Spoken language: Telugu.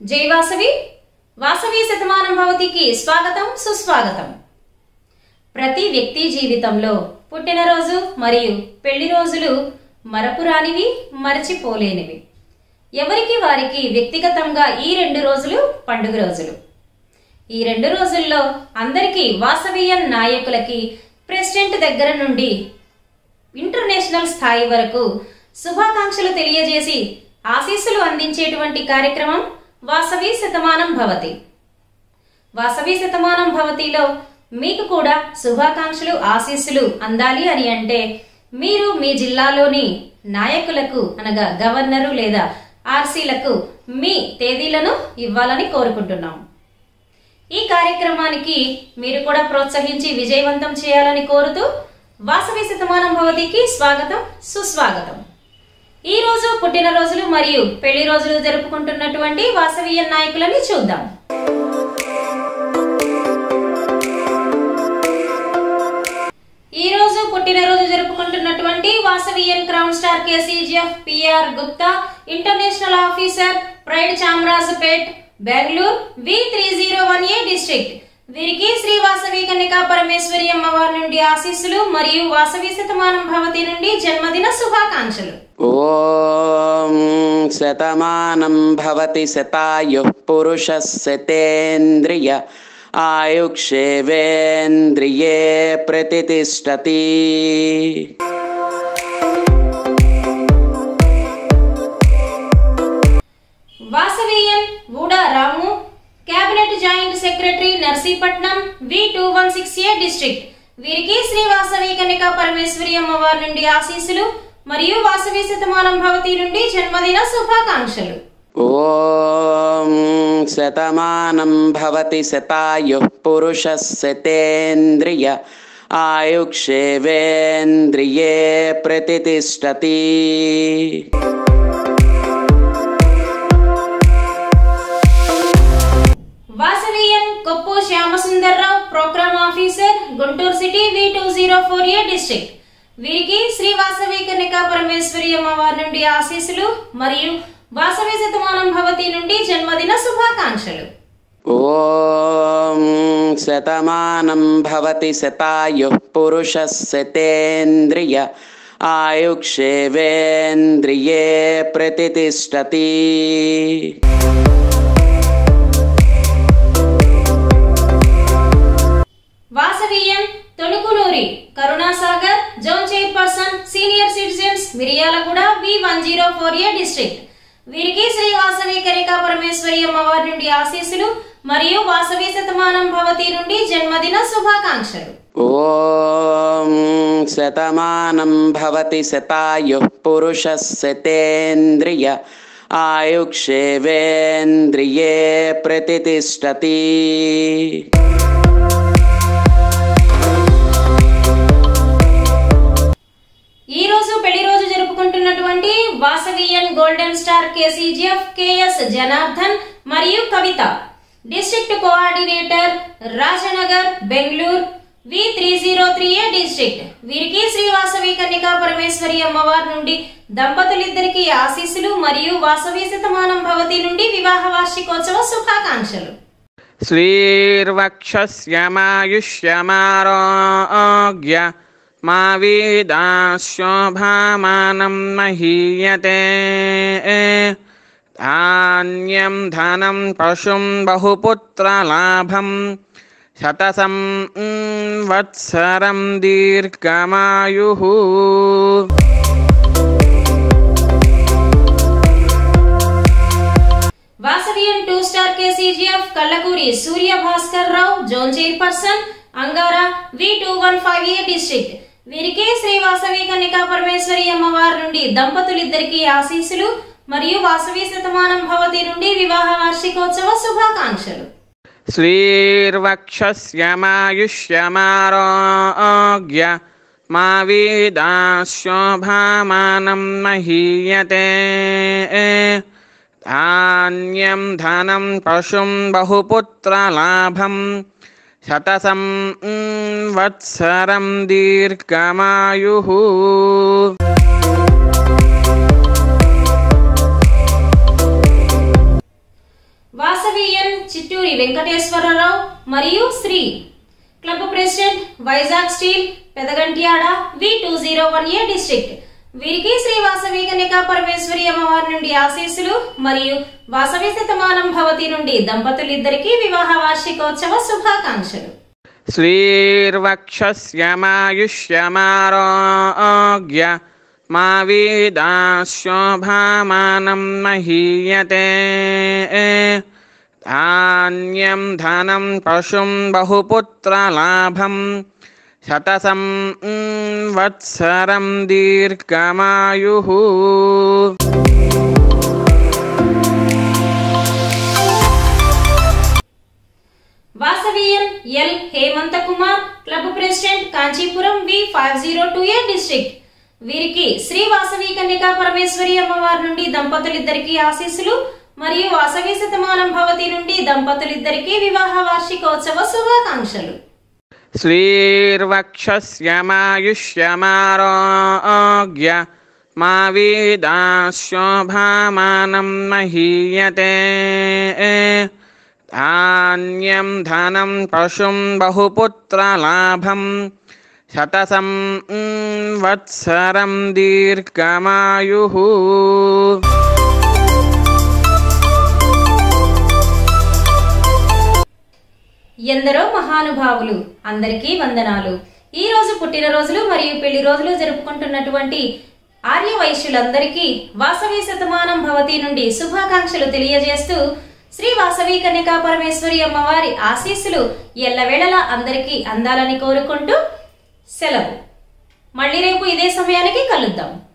జై వాసవి వాసవి శతమానం భవతికి స్వాగతం సుస్వాగతం ప్రతి వ్యక్తి జీవితంలో పుట్టినరోజు మరియు పెళ్లి రోజులు మరపురానివి మరచిపోలేనివి ఎవరికి వారికి వ్యక్తిగతంగా ఈ రెండు రోజులు పండుగ రోజులు ఈ రెండు రోజుల్లో అందరికీ వాసవీయన్ నాయకులకి ప్రెసిడెంట్ దగ్గర నుండి ఇంటర్నేషనల్ స్థాయి వరకు శుభాకాంక్షలు తెలియజేసి ఆశీస్సులు అందించేటువంటి కార్యక్రమం వాసవి శతమానం భవతి వాసవి శతమానం భవతిలో మీకు కూడా శుభాకాంక్షలు ఆశీస్సులు అందాలి అని అంటే మీరు మీ జిల్లాలోని నాయకులకు అనగా గవర్నరు లేదా ఆర్సీలకు మీ తేదీలను ఇవ్వాలని కోరుకుంటున్నాం ఈ కార్యక్రమానికి మీరు కూడా ప్రోత్సహించి విజయవంతం చేయాలని కోరుతూ వాసవి శతమానం భవతికి స్వాగతం సుస్వాగతం ఈ రోజు పుట్టినరోజులు మరియు పెళ్లి రోజులు జరుపుకుంటున్నటువంటి వాసవీయ నాయకులని చూద్దాం ఈ రోజు పుట్టినరోజు జరుపుకుంటున్నటువంటి Vasavian crown star KCGF PR Gupta international officer pride Chamarajpet Bengaluru V three zero one A district వీరికి శ్రీ వాసవి కన్యకా పరమేశ్వరి అమ్మవారి నుండి ఆశీస్సులు మరియు వాసవి శతమానం భవతి నుండి జన్మదిన శుభాకాంక్షలు ॐ शतमानं भवति शतायुः पुरुषः शतेन्द्रिय आयुक्षेवेन्द्रिये प्रतितिष्ठति Vasavian Vuda Ramu cabinet joint secretary Narsipatnam V two one six A district వీరికి శ్రీ వాసవి కన్యకా పరమేశ్వరి అమ్మవారి నుండి ఆశీస్సులు మరియు వాసవి శతమానం భవతి నుండి జన్మదిన శుభాకాంక్షలు ॐ शतमानं भवति शतायुः पुरुषः शतेन्द्रिय आयुक्षेवेन्द्रिये प्रतितिष्ठति Vasavian Koppu Shyamasundar Rao programme officer Guntur city V two zero four A district వీరికి శ్రీ వాసవి కన్యకా పరమేశ్వరి అమ్మవారి నుండి ఆశీస్సులు మరియు వాసవి శతమానం భవతి నుండి జన్మదిన శుభాకాంక్షలు ॐ शतमानं भवति शतायुः पुरुषः शतेन्द्रिय आयुक्षेवेन्द्रिये प्रतितिष्ठति Vasavian Tonukunuri Karunasagar zone chairperson senior citizens Miryalaguda V one zero four A district వీరికి శ్రీ వాసవి కరికా పరమేశ్వరి అమ్మవారి నుండి ఆశీస్సులు మరియు వాసవి శతమానం భవతి నుండి జన్మదిన శుభాకాంక్షలు ॐ शतमानं भवति शतायुः पुरुषः शतेन्द्रिय आयुक्षेवेन्द्रिये प्रतितिष्ठति ఈ రోజు పెళ్లి రోజు జరుపుకుంటున్నటువంటి Vasavian golden star KCGF KS Janardhan మరియు Kavitha district coordinator Rajanagar Bengaluru V three zero three A district వీరికి శ్రీ వాసవి కన్యకా పరమేశ్వరి అమ్మవారి నుండి దంపతులిద్దరికి ఆశీస్సులు మరియు వాసవి శతమానం భవతి నుండి వివాహ వార్షికోత్సవ శుభాకాంక్షలు श्रीर्वक्षस्यमायुष्यमारोग्य मा वेदाशोभामानं महीयते धान्यं धनं पशुं बहुपुत्रलाभं शतसं mm, वत्सरं दीर्घमायुः Vasavian two star KCGF Kallakuri Surya Bhaskar Rao zone chairperson Angara V two one five A district వీరికి శ్రీ వాసవి కన్యకా పరమేశ్వరి అమ్మవారి నుండి దంపతులిద్దరికి ఆశీస్సులు మరియు వాసవి శతమానం భవతి నుండి వివాహ వార్షికోత్సవ శుభాకాంక్షలు श्रीर्वक्षस्यमायुष्यमारोग्य मा वेदाशोभामानं महीयते धान्यं धनं पशुं बहुपुत्रलाभं शतसं mm, वत्सरं दीर्घमायुः కస్తూరి వెంకటేశ్వరరావు మరియు Shri club president Vizag steel Pedagantyada V two zero one A district వీరికి శ్రీ వాసవి కన్యకా పరమేశ్వరి అమ్మవారి నుండి ఆశీస్సులు మరియు వాసవి శతమానం భవతి నుండి దంపతులిద్దరికీ వివాహ వార్షికోత్సవ శుభాకాంక్షలు श्रीर्वक्षस्यमायुष्यमारोग्य मा वेदाशोभामानं महीयते धान्यं धनं पशुं बहुपुत्रलाभं शतसं mm, वत्सरं दीर्घमायुः Vasavian L Hemantha Kumar club president Kanchipuram V five zero two A district వీరికి శ్రీ వాసవి కన్యకా పరమేశ్వరి అమ్మవారి నుండి దంపతులిద్దరికీ ఆశీస్సులు మరియు వాసవి శతమానం భవతి నుండి దంపతులిద్దరికీ వివాహ వార్షికోత్సవ శుభాకాంక్షలు श्रीर्वक्षस्यमायुष्यमारोग्य मा वेदाशोभामानं महीयते धान्यं धनं पशुं बहुपुत्रलाभं शतसं mm, वत्सरं दीर्घमायुः ఎందరో మహానుభావులు అందరికీ వందనాలు ఈ రోజు పుట్టినరోజులు మరియు పెళ్లి రోజులు జరుపుకుంటున్నటువంటి ఆర్య వైశ్యులందరికీ వాసవి శతమానం భవతి నుండి శుభాకాంక్షలు తెలియజేస్తూ శ్రీ వాసవి కన్యకా పరమేశ్వరి అమ్మవారి ఆశీస్సులు ఎల్లవేళలా అందరికీ అందాలని కోరుకుంటూ సెలవు మళ్ళీ రేపు ఇదే సమయానికి కలుద్దాం